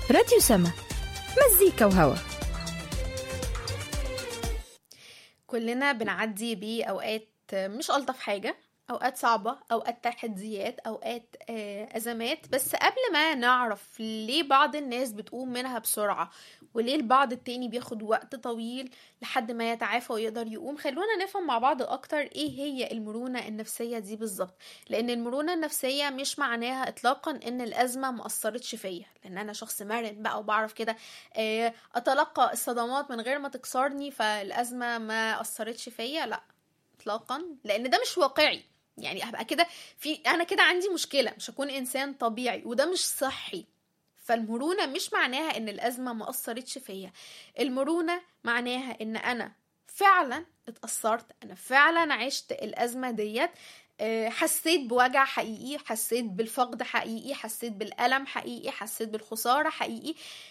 راديو سما مزيكا وهوا كلنا بنعدي بأوقات مش ألطف حاجة أوقات صعبة أوقات تحديات أوقات آه، أزمات بس قبل ما نعرف ليه بعض الناس بتقوم منها بسرعة وليه البعض التاني بياخد وقت طويل لحد ما يتعافى ويقدر يقوم خلونا نفهم مع بعض أكتر إيه هي المرونة النفسية دي بالظبط لأن المرونة النفسية مش معناها إطلاقا إن الأزمة مأثرتش فيا لأن أنا شخص مرن بقى وبعرف كده آه، أتلقى الصدمات من غير ما تكسرني فالأزمة ما أثرتش فيا لأ اطلاقا لان ده مش واقعي يعني هبقى كده في انا كده عندي مشكله مش هكون انسان طبيعي وده مش صحي فالمرونه مش معناها ان الازمه ما اثرتش فيا المرونه معناها ان انا فعلا اتاثرت انا فعلا عشت الازمه ديت آه، حسيت بوجع حقيقي حسيت بالفقد حقيقي حسيت بالالم حقيقي حسيت بالخساره حقيقي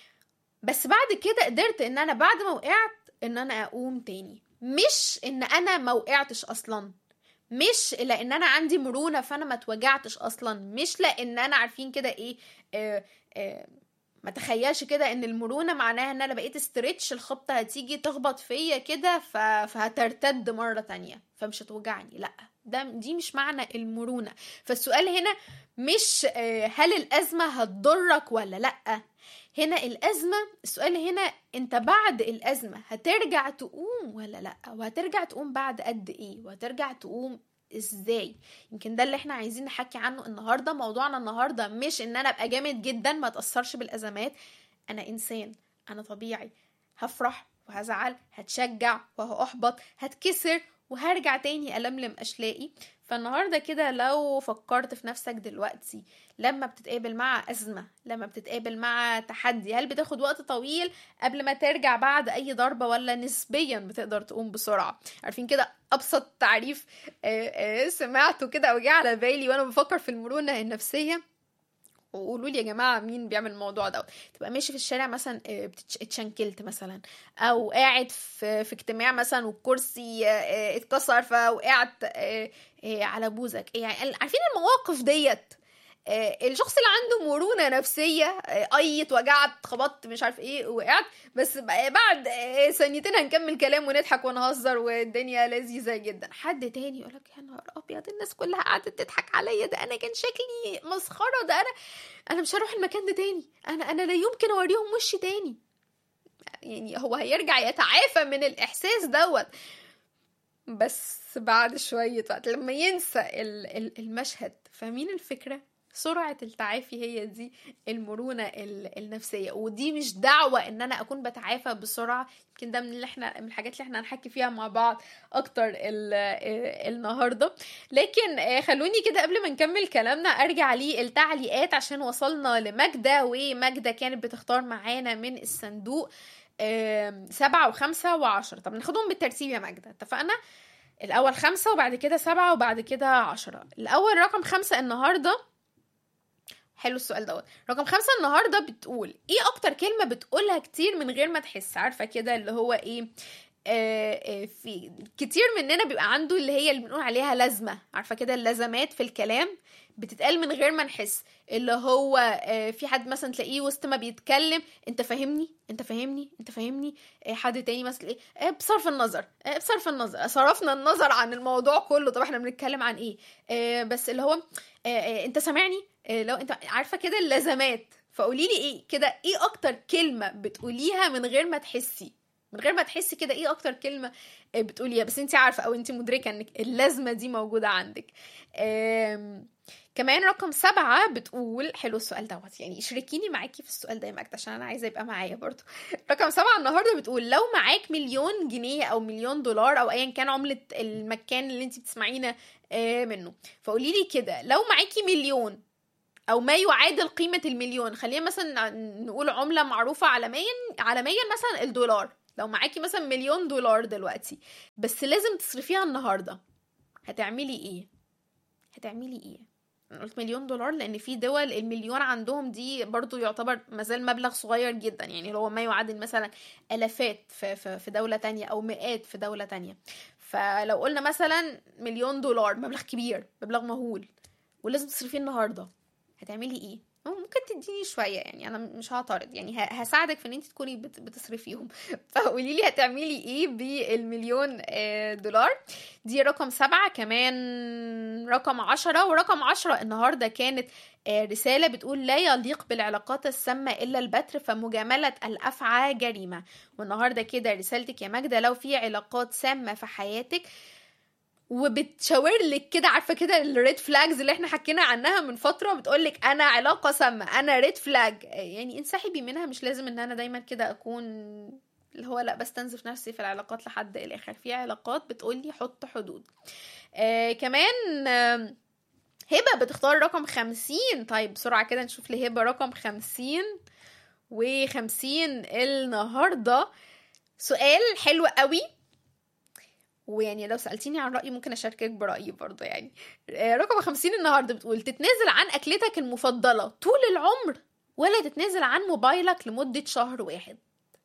بس بعد كده قدرت ان انا بعد ما وقعت ان انا اقوم تاني مش ان انا ما وقعتش اصلا مش لان انا عندي مرونه فانا ما اتوجعتش اصلا مش لان انا عارفين كده ايه آه آه ما تخيلش كده ان المرونه معناها ان انا بقيت استرتش الخبطه هتيجي تخبط فيا كده ف... فهترتد مره تانية فمش هتوجعني لا ده دي مش معنى المرونه فالسؤال هنا مش آه، هل الازمه هتضرك ولا لا هنا الأزمة السؤال هنا أنت بعد الأزمة هترجع تقوم ولا لأ وهترجع تقوم بعد قد إيه وهترجع تقوم ازاي يمكن ده اللي احنا عايزين نحكي عنه النهارده موضوعنا النهارده مش ان انا ابقى جامد جدا ما اتاثرش بالازمات انا انسان انا طبيعي هفرح وهزعل هتشجع وهأحبط هتكسر وهرجع تاني ألملم أشلائي فالنهاردة كده لو فكرت في نفسك دلوقتي لما بتتقابل مع أزمة لما بتتقابل مع تحدي هل بتاخد وقت طويل قبل ما ترجع بعد أي ضربة ولا نسبيا بتقدر تقوم بسرعة عارفين كده أبسط تعريف آه، آه، سمعته كده أو جه على بالي وأنا بفكر في المرونة النفسية وقولوا لي يا جماعه مين بيعمل الموضوع ده تبقى ماشي في الشارع مثلا آه، بتتش- اتشنكلت مثلا او قاعد في في اجتماع مثلا والكرسي آه، آه، اتكسر فوقعت آه، آه، على بوزك يعني عارفين المواقف ديت آه، الشخص اللي عنده مرونة نفسية آه، أي اتوجعت خبطت مش عارف ايه وقعت بس بقى بعد آه، ثانيتين هنكمل كلام ونضحك ونهزر والدنيا لذيذة جدا حد تاني يقولك يا نهار أبيض الناس كلها قعدت تضحك عليا ده أنا كان شكلي مسخرة ده أنا أنا مش هروح المكان ده تاني أنا أنا لا يمكن أوريهم وشي تاني يعني هو هيرجع يتعافى من الإحساس دوت بس بعد شوية وقت لما ينسى ال- ال- المشهد فاهمين الفكرة؟ سرعة التعافي هي دي المرونة ال- النفسية ودي مش دعوة ان انا اكون بتعافى بسرعة يمكن ده من اللي احنا من الحاجات اللي احنا هنحكي فيها مع بعض اكتر ال- آه، النهاردة لكن آه، خلوني كده قبل ما نكمل كلامنا ارجع للتعليقات عشان وصلنا لماجدة وماجدة كانت بتختار معانا من الصندوق آم، سبعة وخمسة وعشرة طب ناخدهم بالترتيب يا ماجدة اتفقنا الأول خمسة وبعد كده سبعة وبعد كده عشرة الأول رقم خمسة النهاردة حلو السؤال دوت رقم خمسة النهاردة بتقول ايه أكتر كلمة بتقولها كتير من غير ما تحس عارفة كده اللي هو ايه آه، آه، في كتير مننا بيبقى عنده اللي هي اللي بنقول عليها لازمة عارفة كده اللازمات في الكلام بتتقال من غير ما نحس اللي هو آه، في حد مثلا تلاقيه وسط ما بيتكلم انت فاهمني انت فاهمني انت فاهمني آه، حد تاني مثلا ايه آه، بصرف النظر آه، بصرف النظر صرفنا النظر عن الموضوع كله طب احنا بنتكلم عن ايه آه، بس اللي هو آه، آه، انت سامعني آه، لو انت عارفه كده اللازمات فقولي لي ايه كده ايه اكتر كلمه بتقوليها من غير ما تحسي من غير ما تحسي كده ايه اكتر كلمه آه، بتقوليها بس انت عارفه او انت مدركه انك اللازمه دي موجوده عندك آم، كمان رقم سبعة بتقول حلو السؤال دوت يعني اشركيني معاكي في السؤال ده يا ماجدة عشان انا عايزه يبقى معايا برضو رقم سبعة النهارده بتقول لو معاك مليون جنيه او مليون دولار او ايا كان عمله المكان اللي انت بتسمعينا آه، منه فقولي لي كده لو معاكي مليون او ما يعادل قيمه المليون خلينا مثلا نقول عمله معروفه عالميا عالميا مثلا الدولار لو معاكي مثلا مليون دولار دلوقتي بس لازم تصرفيها النهارده هتعملي ايه هتعملي ايه انا قلت مليون دولار لان في دول المليون عندهم دي برضو يعتبر مازال مبلغ صغير جدا يعني اللي هو ما يعادل مثلا الافات في, في, في دولة تانية او مئات في دولة تانية فلو قلنا مثلا مليون دولار مبلغ كبير مبلغ مهول ولازم تصرفيه النهارده هتعملي ايه ممكن تديني شويه يعني انا مش هعترض يعني ه- هساعدك في ان انت تكوني بت- بتصرفيهم فقولي لي هتعملي ايه بالمليون آه، دولار دي رقم سبعة كمان رقم عشرة ورقم عشرة النهاردة كانت آه، رسالة بتقول لا يليق بالعلاقات السامة إلا البتر فمجاملة الأفعى جريمة والنهاردة كده رسالتك يا ماجدة لو في علاقات سامة في حياتك وبتشاور لك كده عارفه كده الريد فلاجز اللي احنا حكينا عنها من فتره بتقول لك انا علاقه سامه انا ريد فلاج يعني انسحبي منها مش لازم ان انا دايما كده اكون اللي هو لا بستنزف نفسي في العلاقات لحد الاخر في علاقات بتقول لي حط حدود آه كمان آه هبه بتختار رقم خمسين طيب بسرعه كده نشوف لهبه رقم خمسين وخمسين النهارده سؤال حلو قوي ويعني لو سألتيني عن رأيي ممكن أشاركك برأيي برضه يعني آه، رقم خمسين النهاردة بتقول تتنازل عن أكلتك المفضلة طول العمر ولا تتنازل عن موبايلك لمدة شهر واحد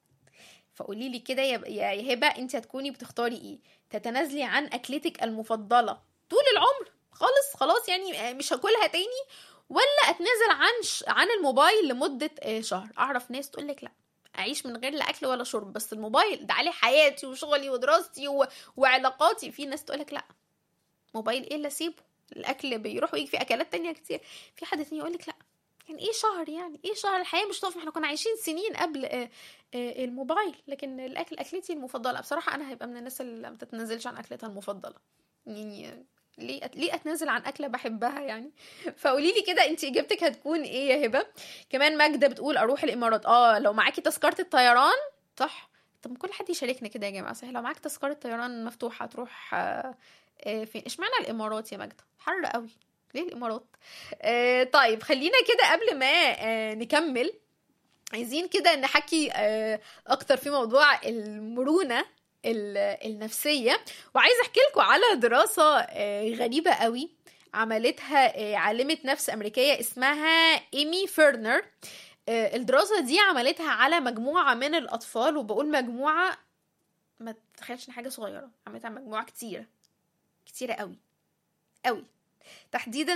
فقولي لي كده يا يا هبة انت هتكوني بتختاري ايه تتنازلي عن أكلتك المفضلة طول العمر خالص خلاص يعني آه، مش هاكلها تاني ولا اتنازل عن ش... عن الموبايل لمدة آه، شهر اعرف ناس تقول لك لا اعيش من غير لا اكل ولا شرب بس الموبايل ده عليه حياتي وشغلي ودراستي و... وعلاقاتي في ناس تقولك لا موبايل ايه اللي اسيبه الاكل بيروح ويجي في اكلات تانية كتير في حد تاني يقولك لا يعني ايه شهر يعني ايه شهر الحياه مش طاف احنا كنا عايشين سنين قبل آه، آه، الموبايل لكن الاكل اكلتي المفضله بصراحه انا هيبقى من الناس اللي ما تتنازلش عن اكلتها المفضله يعني آه، ليه أت... ليه اتنازل عن اكله بحبها يعني فقولي لي كده انت اجابتك هتكون ايه يا هبه كمان ماجده بتقول اروح الامارات اه لو معاكي تذكره الطيران صح طب ما كل حد يشاركنا كده يا جماعه صحيح لو معاك تذكره طيران مفتوحه تروح آه، آه، فين اشمعنى الامارات يا ماجده حر قوي ليه الامارات آه، طيب خلينا كده قبل ما آه، نكمل عايزين كده نحكي آه، اكتر في موضوع المرونه ال- النفسيه وعايزه احكي لكم على دراسه آه، غريبه قوي عملتها آه، عالمه نفس امريكيه اسمها ايمي فيرنر آه، الدراسه دي عملتها على مجموعه من الاطفال وبقول مجموعه ما تتخيلش ان حاجه صغيره عملتها على مجموعه كتيره كتيره قوي قوي تحديدا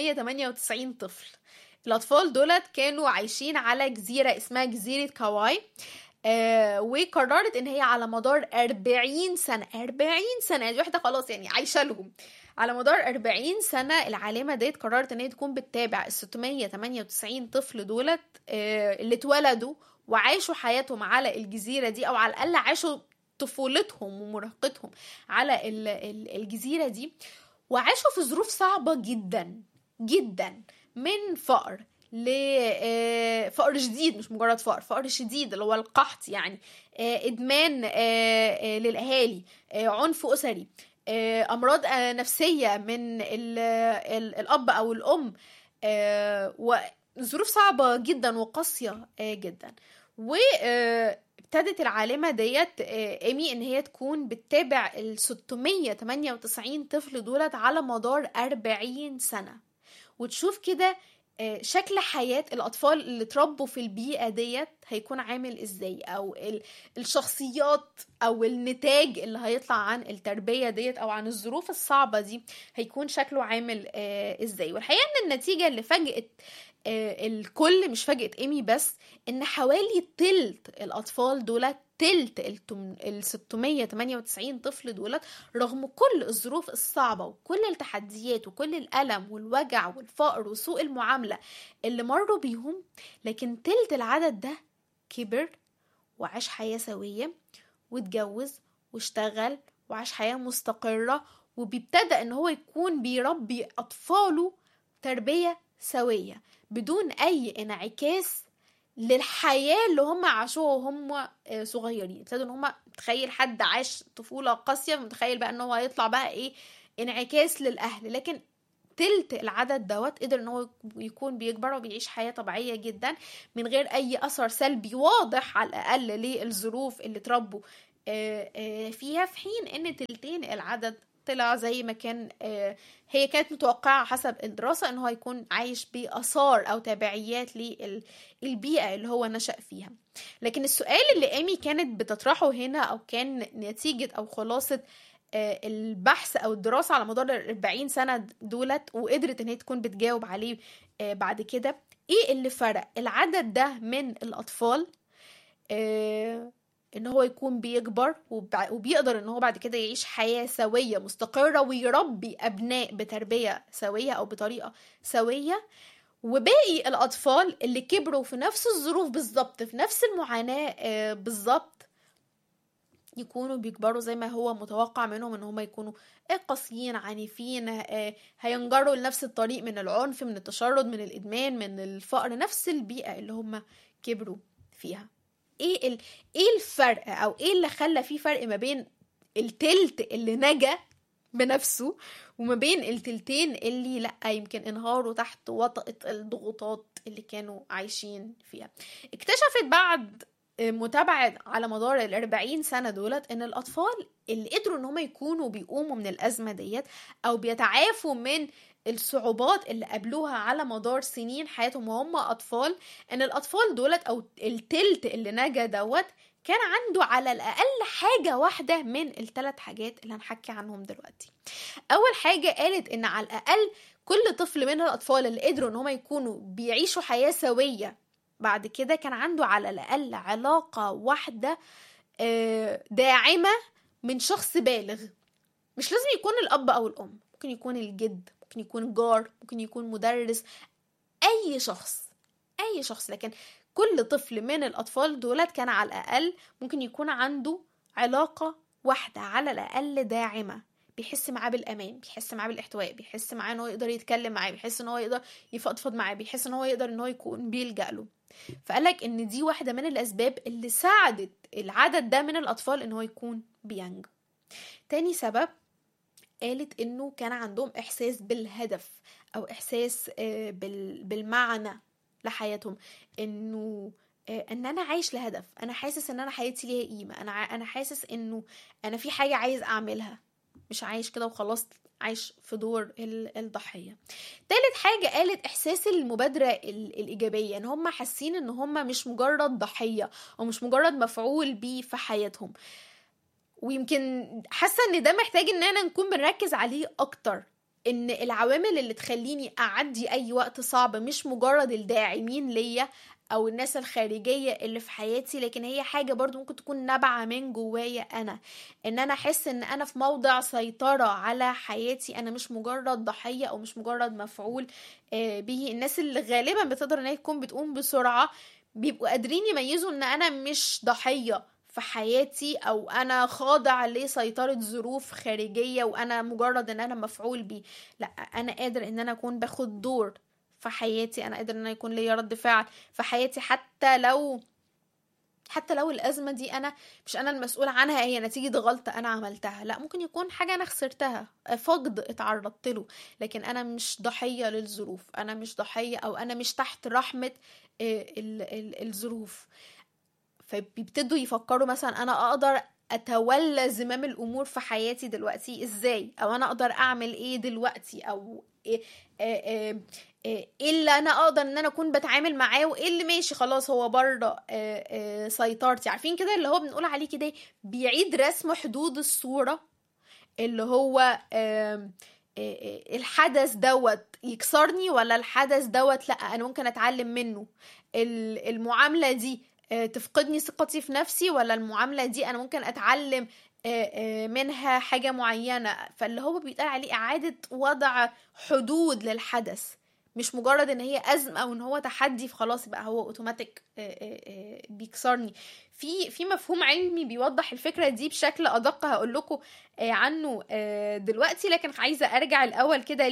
698 طفل الأطفال دولت كانوا عايشين على جزيرة اسمها جزيرة كاواي آه وقررت ان هي على مدار 40 سنة 40 سنة دي واحدة خلاص يعني عايشة لهم على مدار 40 سنة العالمة ديت قررت ان هي تكون بتتابع ال 698 طفل دولت آه اللي اتولدوا وعاشوا حياتهم على الجزيرة دي او على الأقل عاشوا طفولتهم ومراهقتهم على ال- ال- الجزيرة دي وعاشوا في ظروف صعبة جدا جدا من فقر ل آه، فقر شديد مش مجرد فقر فقر شديد اللي هو القحط يعني آه، ادمان آه، آه، للاهالي آه، عنف اسري آه، امراض آه، نفسيه من ال- ال- الاب او الام آه، وظروف صعبه جدا وقاسيه آه، جدا وابتدت العالمه ديت آه، ايمي ان هي تكون بتتابع ال 698 طفل دولت على مدار 40 سنه وتشوف كده آه، شكل حياة الأطفال اللي اتربوا في البيئة ديت هيكون عامل ازاي أو ال- الشخصيات أو النتاج اللي هيطلع عن التربية ديت أو عن الظروف الصعبة دي هيكون شكله عامل آه، ازاي والحقيقة ان النتيجة اللي فاجئت آه، الكل مش فاجئت ايمي بس ان حوالي تلت الأطفال دولت تلت التم- ال 698 طفل دولت رغم كل الظروف الصعبة وكل التحديات وكل الألم والوجع والفقر وسوء المعاملة اللي مروا بيهم لكن تلت العدد ده كبر وعاش حياة سوية واتجوز واشتغل وعاش حياة مستقرة وبيبتدأ ان هو يكون بيربي أطفاله تربية سوية بدون أي انعكاس للحياة اللي هم عاشوها وهم آه، صغيرين ابتدوا ان هم تخيل حد عاش طفولة قاسية متخيل بقى ان هو هيطلع بقى ايه انعكاس للأهل لكن تلت العدد دوت قدر ان هو يكون بيكبر وبيعيش حياة طبيعية جدا من غير اي اثر سلبي واضح على الاقل للظروف اللي اتربوا آه، آه، فيها في حين ان تلتين العدد طلع زي ما كان آه، هي كانت متوقعة حسب الدراسة ان هو يكون عايش بآثار او تبعيات للبيئة اللي هو نشأ فيها لكن السؤال اللي ايمي كانت بتطرحه هنا او كان نتيجة او خلاصة آه، البحث او الدراسة على مدار ال 40 سنة دولت وقدرت ان هي تكون بتجاوب عليه آه، بعد كده ايه اللي فرق العدد ده من الاطفال آه ان هو يكون بيكبر وبع- وبيقدر ان هو بعد كده يعيش حياة سوية مستقرة ويربي ابناء بتربية سوية او بطريقة سوية وباقي الاطفال اللي كبروا في نفس الظروف بالظبط في نفس المعاناة آه، بالظبط يكونوا بيكبروا زي ما هو متوقع منهم ان هم يكونوا آه، قاسيين عنيفين آه، هينجروا لنفس الطريق من العنف من التشرد من الادمان من الفقر نفس البيئة اللي هم كبروا فيها ايه ال... ايه الفرق او ايه اللي خلى في فرق ما بين التلت اللي نجا بنفسه وما بين التلتين اللي لا يمكن انهاروا تحت وطأة الضغوطات اللي كانوا عايشين فيها اكتشفت بعد متابعة على مدار الأربعين سنة دولت إن الأطفال اللي قدروا إن هم يكونوا بيقوموا من الأزمة ديت أو بيتعافوا من الصعوبات اللي قابلوها على مدار سنين حياتهم وهم أطفال إن الأطفال دولت أو التلت اللي نجا دوت كان عنده على الأقل حاجة واحدة من الثلاث حاجات اللي هنحكي عنهم دلوقتي أول حاجة قالت إن على الأقل كل طفل من الأطفال اللي قدروا إن هم يكونوا بيعيشوا حياة سوية بعد كده كان عنده على الأقل علاقة واحدة آه، داعمة من شخص بالغ مش لازم يكون الأب أو الأم ممكن يكون الجد ممكن يكون جار ممكن يكون مدرس أي شخص أي شخص لكن كل طفل من الأطفال دولت كان على الأقل ممكن يكون عنده علاقة واحدة على الأقل داعمة بيحس معاه بالأمان بيحس معاه بالاحتواء بيحس معاه إن هو يقدر يتكلم معاه بيحس إن هو يقدر يفضفض معاه بيحس إن هو يقدر إن هو يكون بيلجأ له فقالك إن دي واحدة من الأسباب اللي ساعدت العدد ده من الأطفال إن هو يكون بينجو تاني سبب قالت إنه كان عندهم إحساس بالهدف أو إحساس آه، بال- بالمعنى لحياتهم إنه آه، ان انا عايش لهدف انا حاسس ان انا حياتي ليها قيمه انا ع- انا حاسس انه انا في حاجه عايز اعملها مش عايش كده وخلاص عايش في دور ال- الضحيه تالت حاجه قالت احساس المبادره ال- الايجابيه ان هم حاسين ان هم مش مجرد ضحيه او مش مجرد مفعول بيه في حياتهم ويمكن حاسه ان ده محتاج اننا نكون بنركز عليه اكتر ان العوامل اللي تخليني اعدي اي وقت صعب مش مجرد الداعمين ليا او الناس الخارجيه اللي في حياتي لكن هي حاجه برضو ممكن تكون نابعه من جوايا انا ان انا احس ان انا في موضع سيطره على حياتي انا مش مجرد ضحيه او مش مجرد مفعول آه، به الناس اللي غالبا بتقدر ان هي تكون بتقوم بسرعه بيبقوا قادرين يميزوا ان انا مش ضحيه في حياتي او انا خاضع لسيطره ظروف خارجيه وانا مجرد ان انا مفعول بيه لا انا قادر ان انا اكون باخد دور في حياتي انا قادر ان انا يكون ليا رد فعل في حياتي حتى لو حتى لو الأزمة دي أنا مش أنا المسؤول عنها هي نتيجة غلطة أنا عملتها لا ممكن يكون حاجة أنا خسرتها فقد اتعرضت له لكن أنا مش ضحية للظروف أنا مش ضحية أو أنا مش تحت رحمة آه، ال- ال- الظروف فبيبتدوا يفكروا مثلا أنا أقدر أتولى زمام الأمور في حياتي دلوقتي إزاي أو أنا أقدر أعمل إيه دلوقتي أو إيه آه، آه، ايه اللي انا اقدر ان انا اكون بتعامل معاه وايه اللي ماشي خلاص هو بره سيطرتي عارفين كده اللي هو بنقول عليه كده بيعيد رسم حدود الصورة اللي هو آم، آه، آه، الحدث دوت يكسرني ولا الحدث دوت لا انا ممكن اتعلم منه ال- المعاملة دي آه، تفقدني ثقتي في نفسي ولا المعاملة دي انا ممكن اتعلم آه، آه، منها حاجة معينة فاللي هو بيتقال عليه اعادة وضع حدود للحدث مش مجرد ان هي ازمه او ان هو تحدي فخلاص يبقى هو اوتوماتيك بيكسرني في في مفهوم علمي بيوضح الفكره دي بشكل ادق هقول لكم عنه آه، دلوقتي لكن عايزه ارجع الاول كده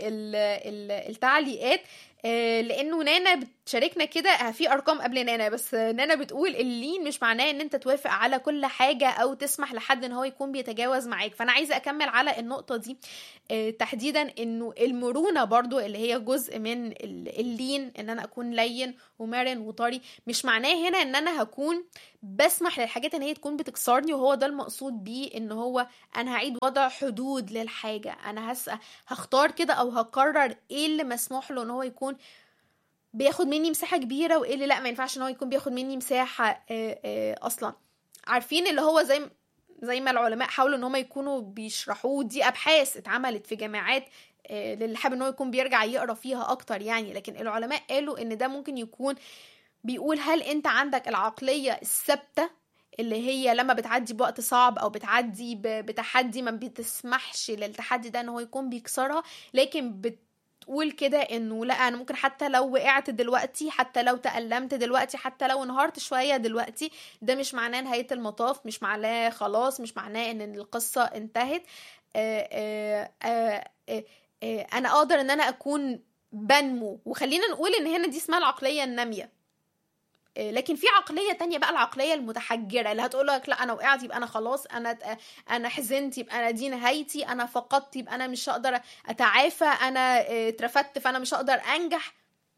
للتعليقات آه، لانه نانا بتشاركنا كده آه، في ارقام قبل نانا بس آه، نانا بتقول اللين مش معناه ان انت توافق على كل حاجه او تسمح لحد ان هو يكون بيتجاوز معاك فانا عايزه اكمل على النقطه دي آه، تحديدا انه المرونه برضو اللي هي جزء من ال- اللين ان انا اكون لين ومرن وطري مش معناه هنا ان انا هكون بسمح للحاجات ان هي تكون بتكسرني وهو ده المقصود بيه ان هو انا هعيد وضع حدود للحاجه انا هس هختار كده او هقرر ايه اللي مسموح له ان هو يكون بياخد مني مساحه كبيره وايه اللي لا ما ينفعش ان هو يكون بياخد مني مساحه آه، آه، اصلا عارفين اللي هو زي زي ما العلماء حاولوا ان هم يكونوا بيشرحوه دي ابحاث اتعملت في جامعات آه، للي حابب ان هو يكون بيرجع يقرا فيها اكتر يعني لكن العلماء قالوا ان ده ممكن يكون بيقول هل انت عندك العقليه الثابته اللي هي لما بتعدي بوقت صعب او بتعدي ب- بتحدي ما بتسمحش للتحدي ده ان هو يكون بيكسرها لكن بتقول كده انه لا انا ممكن حتى لو وقعت دلوقتي حتى لو تألمت دلوقتي حتى لو انهارت شوية دلوقتي ده مش معناه نهاية المطاف مش معناه خلاص مش معناه ان القصة انتهت آه، آه، آه، آه، آه، انا اقدر ان انا اكون بنمو وخلينا نقول ان هنا دي اسمها العقلية النامية آه، لكن في عقليه تانية بقى العقليه المتحجره اللي هتقول لك لا انا وقعت يبقى انا خلاص انا انا حزنت يبقى انا دي نهايتي انا فقدت يبقى انا مش هقدر اتعافى انا آه، اترفدت فانا مش هقدر انجح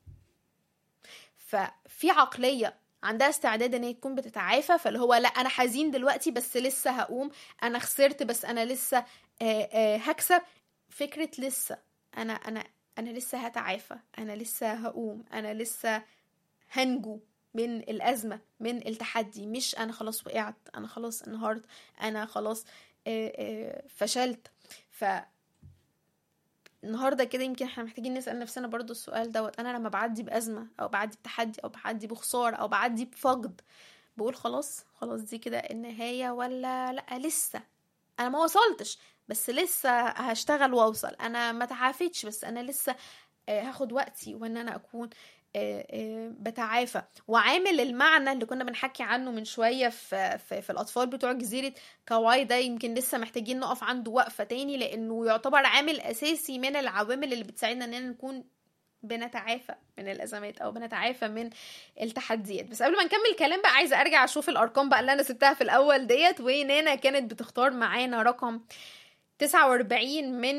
ففي عقليه عندها استعداد ان هي تكون بتتعافى فاللي هو لا انا حزين دلوقتي بس لسه هقوم انا خسرت بس انا لسه آه، آه، هكسب فكره لسه انا انا انا لسه هتعافى انا لسه هقوم انا لسه هنجو من الأزمة من التحدي مش أنا خلاص وقعت أنا خلاص انهارت أنا خلاص آه، آه، فشلت ف النهارده كده يمكن احنا محتاجين نسأل نفسنا برضو السؤال دوت أنا لما بعدي بأزمة أو بعدي بتحدي أو بعدي بخسارة أو بعدي بفقد بقول خلاص خلاص دي كده النهاية ولا لأ لسه أنا ما وصلتش بس لسه هشتغل وأوصل أنا ما تعافيتش بس أنا لسه آه، هاخد وقتي وإن أنا أكون آه، آه، بتعافى وعامل المعنى اللي كنا بنحكي عنه من شوية في, في, في الأطفال بتوع جزيرة كواي ده يمكن لسه محتاجين نقف عنده وقفة تاني لأنه يعتبر عامل أساسي من العوامل اللي بتساعدنا إننا نكون بنتعافى من الأزمات أو بنتعافى من التحديات بس قبل ما نكمل الكلام بقى عايزة أرجع أشوف الأرقام بقى اللي أنا سبتها في الأول ديت ونانا كانت بتختار معانا رقم 49 من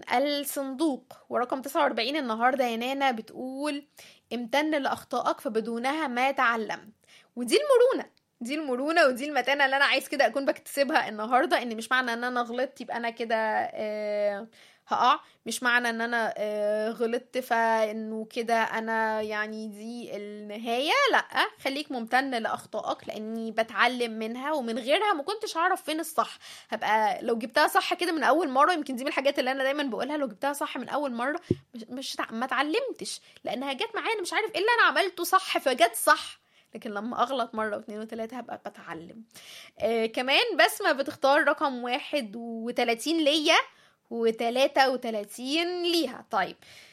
الصندوق ورقم 49 النهارده يا نانا بتقول امتن لأخطائك فبدونها ما تعلمت ودي المرونة دي المرونة ودي المتانة اللي أنا عايز كده أكون بكتسبها النهاردة إن مش معنى إن أنا غلطت يبقى أنا كده آه هقع مش معنى ان انا آه، غلطت فانه كده انا يعني دي النهايه لا خليك ممتن لاخطائك لاني بتعلم منها ومن غيرها ما كنتش اعرف فين الصح هبقى لو جبتها صح كده من اول مره يمكن دي من الحاجات اللي انا دايما بقولها لو جبتها صح من اول مره مش, مش تع- ما اتعلمتش لانها جت معايا انا مش عارف ايه اللي انا عملته صح فجت صح لكن لما اغلط مره واثنين وثلاثه هبقى بتعلم آه كمان بسمه بتختار رقم واحد وتلاتين ليا وتلاتة وتلاتين ليها طيب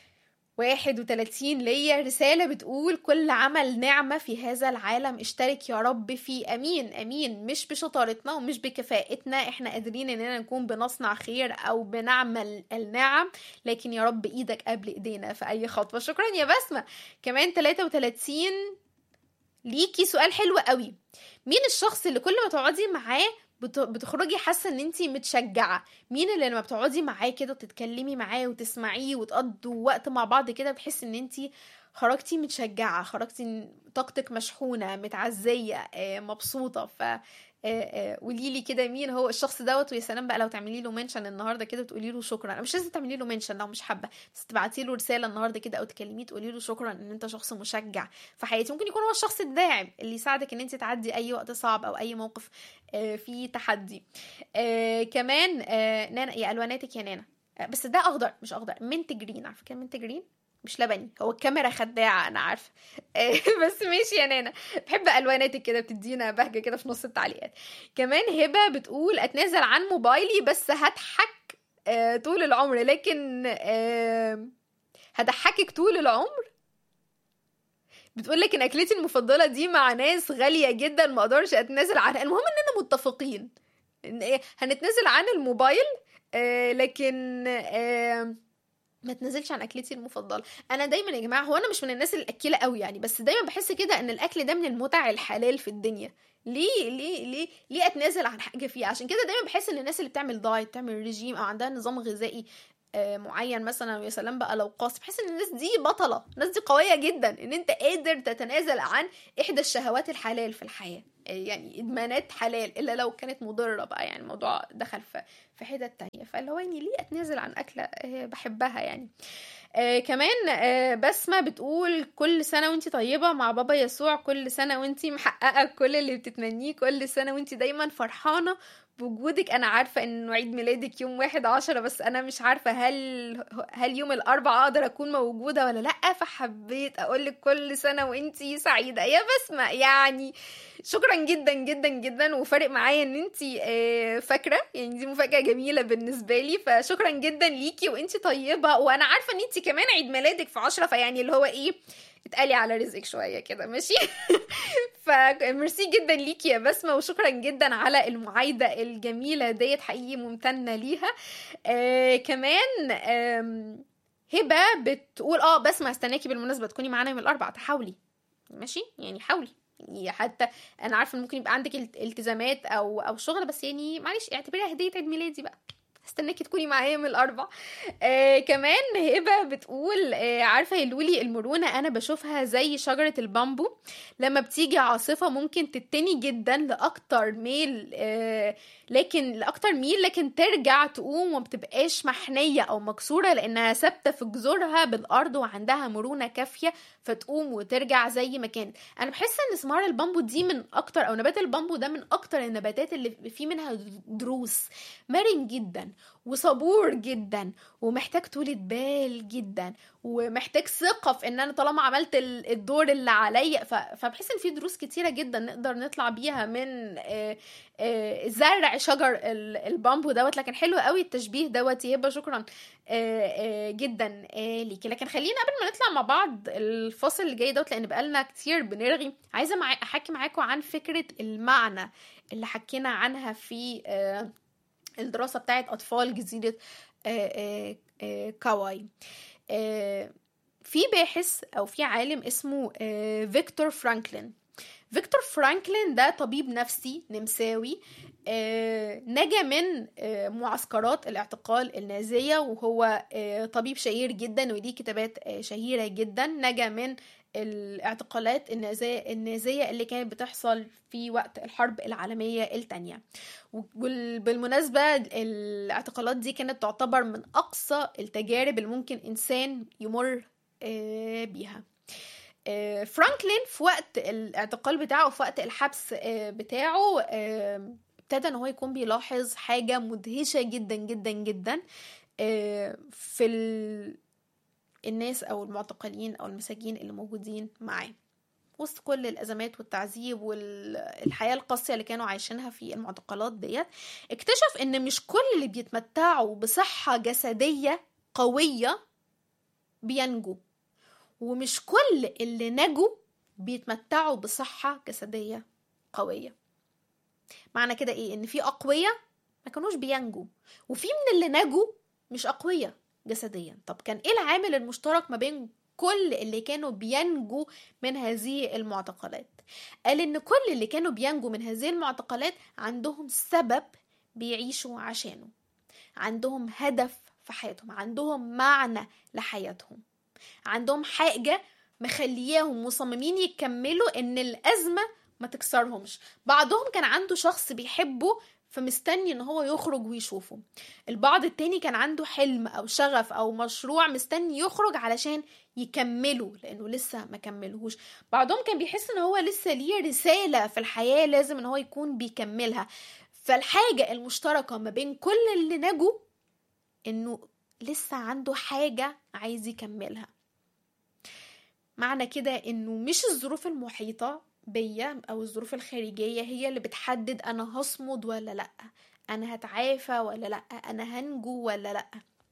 واحد وتلاتين ليا رسالة بتقول كل عمل نعمة في هذا العالم اشترك يا رب فيه أمين أمين مش بشطارتنا ومش بكفاءتنا احنا قادرين اننا نكون بنصنع خير أو بنعمل النعم لكن يا رب ايدك قبل ايدينا في أي خطوة شكرا يا بسمة كمان تلاتة وتلاتين ليكي سؤال حلو قوي مين الشخص اللي كل ما تقعدي معاه بت- بتخرجي حاسه ان انتي متشجعه مين اللي لما بتقعدي معاه كده وتتكلمي معاه وتسمعيه وتقضوا وقت مع بعض كده بتحسي ان انتي خرجتي متشجعه خرجتي طاقتك مشحونه متعزيه آه، مبسوطه ف قولي لي كده مين هو الشخص دوت ويا سلام بقى لو تعملي له منشن النهارده كده تقولي له شكرا انا مش لازم تعملي له منشن لو مش حابه بس تبعتي له رساله النهارده كده او تكلميه تقولي له شكرا ان انت شخص مشجع في حياتي ممكن يكون هو الشخص الداعم اللي يساعدك ان انت تعدي اي وقت صعب او اي موقف آه، فيه تحدي آه، كمان آه، نانا يا الواناتك يا نانا آه، بس ده اخضر مش اخضر منت جرين عارفه كده منت جرين مش لبني هو الكاميرا خداعه انا عارفه آه، بس ماشي يا نانا بحب الواناتك كده بتدينا بهجه كده في نص التعليقات كمان هبه بتقول اتنازل عن موبايلي بس هضحك آه، طول العمر لكن آه، هضحكك طول العمر بتقول لك ان اكلتي المفضله دي مع ناس غاليه جدا ما اقدرش اتنازل عنها المهم اننا متفقين ان إيه، هنتنازل عن الموبايل آه لكن آه ما تنزلش عن اكلتي المفضله انا دايما يا جماعه هو انا مش من الناس الاكيله قوي يعني بس دايما بحس كده ان الاكل ده من المتع الحلال في الدنيا ليه ليه ليه ليه اتنازل عن حاجه فيه عشان كده دايما بحس ان الناس اللي بتعمل دايت تعمل ريجيم او عندها نظام غذائي آه، معين مثلا ويا سلام بقى لو قاسي بحس ان الناس دي بطله الناس دي قويه جدا ان انت قادر تتنازل عن احدى الشهوات الحلال في الحياه آه، يعني ادمانات حلال الا لو كانت مضره بقى يعني الموضوع دخل في في حتت تانية فاللي هو يعني ليه اتنازل عن اكله آه، بحبها يعني آه كمان آه بسمة بتقول كل سنة وانتي طيبة مع بابا يسوع كل سنة وانتي محققة كل اللي بتتمنيه كل سنة وانتي دايما فرحانة بوجودك انا عارفة انه عيد ميلادك يوم واحد عشرة بس انا مش عارفة هل هل يوم الاربعاء اقدر اكون موجودة ولا لا فحبيت اقولك كل سنة وانتي سعيدة يا بسمة يعني شكرا جدا جدا جدا وفارق معايا ان انتي آه، فاكره يعني دي مفاجاه جميله بالنسبه لي فشكرا جدا ليكي وانتي طيبه وانا عارفه ان انتي كمان عيد ميلادك في عشرة فيعني اللي هو ايه اتقالي على رزقك شويه كده ماشي فميرسي جدا ليكي يا بسمه وشكرا جدا على المعايده الجميله ديت حقيقي ممتنه ليها آه كمان آم، هبه بتقول اه بسمه استناكي بالمناسبه تكوني معانا يوم الاربعاء تحاولي ماشي يعني حاولي يعني حتى انا عارفه ان ممكن يبقى عندك الت- التزامات او او شغل بس يعني معلش اعتبريها هديه عيد ميلادي بقى استناكي تكوني معايا يوم الاربع آه كمان هبه بتقول آه عارفه يا لولي المرونه انا بشوفها زي شجره البامبو لما بتيجي عاصفه ممكن تتني جدا لاكتر ميل آه لكن لاكتر ميل لكن ترجع تقوم وما بتبقاش محنيه او مكسوره لانها ثابته في جذورها بالارض وعندها مرونه كافيه فتقوم وترجع زي ما كانت انا بحس ان ثمار البامبو دي من اكتر او نبات البامبو ده من اكتر النباتات اللي في منها دروس مرن جدا وصبور جدا ومحتاج طولة بال جدا ومحتاج ثقة في ان انا طالما عملت ال- الدور اللي عليا ف- فبحس ان في دروس كتيرة جدا نقدر نطلع بيها من آه، آه، زرع شجر ال- البامبو دوت لكن حلو قوي التشبيه دوت يبقى شكرا آه، آه، جدا آه، ليكي لكن خلينا قبل ما نطلع مع بعض الفاصل اللي جاي دوت لان بقالنا كتير بنرغي عايزه مع- احكي معاكم عن فكره المعنى اللي حكينا عنها في آه، الدراسه بتاعت اطفال جزيره آه، آه، آه، كاواي آه، في باحث او في عالم اسمه آه، فيكتور فرانكلين فيكتور فرانكلين ده طبيب نفسي نمساوي آه، نجا من آه، معسكرات الاعتقال النازية وهو آه، طبيب شهير جدا وليه كتابات آه، شهيرة جدا نجا من الاعتقالات النازية, النازية اللي كانت بتحصل في وقت الحرب العالمية التانية وبالمناسبة الاعتقالات دي كانت تعتبر من أقصى التجارب اللي ممكن إنسان يمر آه، بيها آه، فرانكلين في وقت الاعتقال بتاعه في وقت الحبس آه، بتاعه آه، ابتدى ان هو يكون بيلاحظ حاجة مدهشة جدا جدا جدا آه، في ال... الناس او المعتقلين او المساجين اللي موجودين معاه وسط كل الازمات والتعذيب والحياه القاسيه اللي كانوا عايشينها في المعتقلات ديت اكتشف ان مش كل اللي بيتمتعوا بصحه جسديه قويه بينجوا ومش كل اللي نجوا بيتمتعوا بصحه جسديه قويه معنى كده ايه ان في اقوياء ما كانوش بينجوا وفي من اللي نجوا مش اقوياء جسديا طب كان ايه العامل المشترك ما بين كل اللي كانوا بينجوا من هذه المعتقلات قال ان كل اللي كانوا بينجوا من هذه المعتقلات عندهم سبب بيعيشوا عشانه عندهم هدف في حياتهم عندهم معنى لحياتهم عندهم حاجة مخلياهم مصممين يكملوا ان الازمة ما تكسرهمش بعضهم كان عنده شخص بيحبه فمستني ان هو يخرج ويشوفه البعض التاني كان عنده حلم او شغف او مشروع مستني يخرج علشان يكمله لانه لسه ما كملهوش بعضهم كان بيحس ان هو لسه ليه رسالة في الحياة لازم ان هو يكون بيكملها فالحاجة المشتركة ما بين كل اللي نجوا انه لسه عنده حاجة عايز يكملها معنى كده انه مش الظروف المحيطة بيا او الظروف الخارجية هي اللي بتحدد انا هصمد ولا لا انا هتعافى ولا لا انا هنجو ولا لا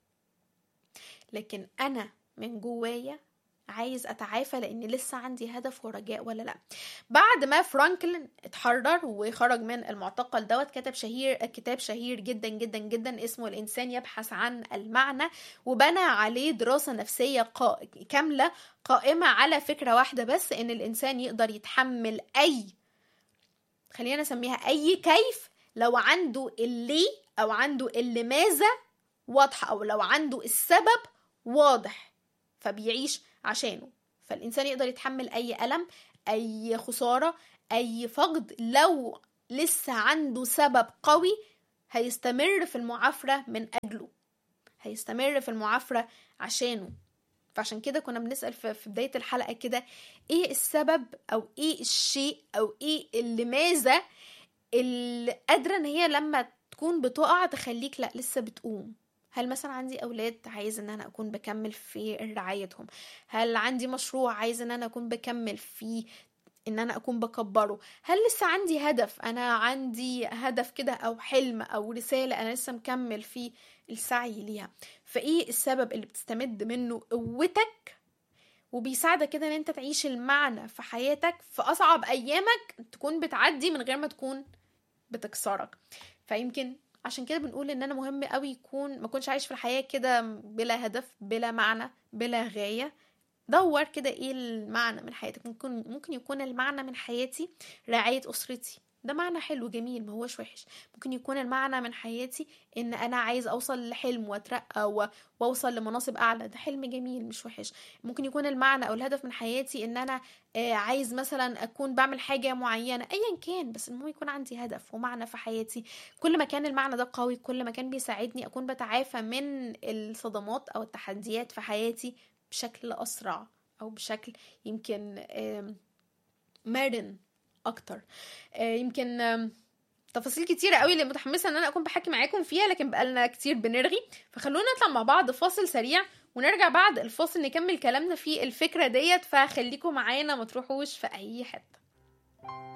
لكن انا من جوايا عايز اتعافى لان لسه عندي هدف ورجاء ولا لا بعد ما فرانكلين اتحرر وخرج من المعتقل دوت كتب شهير كتاب شهير جدا جدا جدا اسمه الانسان يبحث عن المعنى وبنى عليه دراسه نفسيه قا... كامله قائمه على فكره واحده بس ان الانسان يقدر يتحمل اي خلينا نسميها اي كيف لو عنده اللي او عنده اللماذا واضحه او لو عنده السبب واضح فبيعيش عشانه فالإنسان يقدر يتحمل أي ألم أي خسارة أي فقد لو لسه عنده سبب قوي هيستمر في المعافرة من أجله هيستمر في المعافرة عشانه فعشان كده كنا بنسأل في في بداية الحلقة كده ايه السبب او ايه الشيء او ايه لماذا اللي قادرة ان هي لما تكون بتقع تخليك لا لسه بتقوم هل مثلا عندي اولاد عايز ان انا اكون بكمل في رعايتهم هل عندي مشروع عايز ان انا اكون بكمل فيه ان انا اكون بكبره هل لسه عندي هدف انا عندي هدف كده او حلم او رسالة انا لسه مكمل في السعي ليها فايه السبب اللي بتستمد منه قوتك وبيساعدك كده ان انت تعيش المعنى في حياتك في اصعب ايامك تكون بتعدي من غير ما تكون بتكسرك فيمكن عشان كده بنقول ان انا مهم قوي يكون ما كنتش عايش في الحياة كده بلا هدف بلا معنى بلا غاية دور كده ايه المعنى من حياتك ممكن ممكن يكون المعنى من حياتي رعاية أسرتي ده معنى حلو جميل ما هوش وحش ممكن يكون المعنى من حياتي ان انا عايز اوصل لحلم واترقى و- واوصل لمناصب اعلى ده حلم جميل مش وحش ممكن يكون المعنى او الهدف من حياتي ان انا آه، عايز مثلا اكون بعمل حاجه معينه ايا كان بس المهم يكون عندي هدف ومعنى في حياتي كل ما كان المعنى ده قوي كل ما كان بيساعدني اكون بتعافى من الصدمات او التحديات في حياتي بشكل اسرع او بشكل يمكن آم، مرن اكتر آه، يمكن آم، تفاصيل كتيرة قوي اللي متحمسة ان انا اكون بحكي معاكم فيها لكن بقالنا كتير بنرغي فخلونا نطلع مع بعض فاصل سريع ونرجع بعد الفاصل نكمل كلامنا في الفكرة ديت فخليكم معانا ما تروحوش في اي حتة